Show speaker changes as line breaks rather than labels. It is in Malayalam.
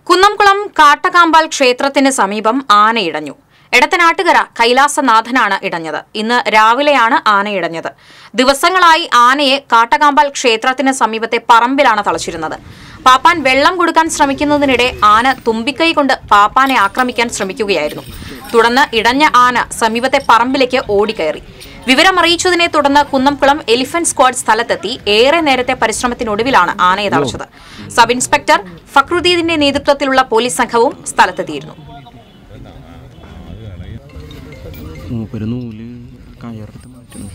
കുന്നംകുളം കാട്ടകാമ്പാൽ ക്ഷേത്രത്തിന് സമീപം ആനയിടഞ്ഞു എടത്തനാട്ടുകര കൈലാസനാഥനാണ് ഇടഞ്ഞത് ഇന്ന് രാവിലെയാണ് ആനയിടഞ്ഞത് ദിവസങ്ങളായി ആനയെ കാട്ടകാമ്പാൽ ക്ഷേത്രത്തിന് സമീപത്തെ പറമ്പിലാണ് തളച്ചിരുന്നത് പാപ്പാൻ വെള്ളം കൊടുക്കാൻ ശ്രമിക്കുന്നതിനിടെ ആന തുമ്പിക്കൈ കൊണ്ട് പാപ്പാനെ ആക്രമിക്കാൻ ശ്രമിക്കുകയായിരുന്നു തുടർന്ന് ഇടഞ്ഞ ആന സമീപത്തെ പറമ്പിലേക്ക് ഓടിക്കയറി വിവരമറിയിച്ചതിനെ തുടർന്ന് കുന്നംകുളം എലിഫന്റ് സ്ക്വാഡ് സ്ഥലത്തെത്തി ഏറെ നേരത്തെ പരിശ്രമത്തിനൊടുവിലാണ് ആനയെ തളച്ചത് സബ് ഇൻസ്പെക്ടർ ഫക്രുദ്ദീദിന്റെ നേതൃത്വത്തിലുള്ള പോലീസ് സംഘവും സ്ഥലത്തെത്തിയിരുന്നു
മൂപ്പര് നൂല് കയറെടുത്ത് മാറ്റുന്നു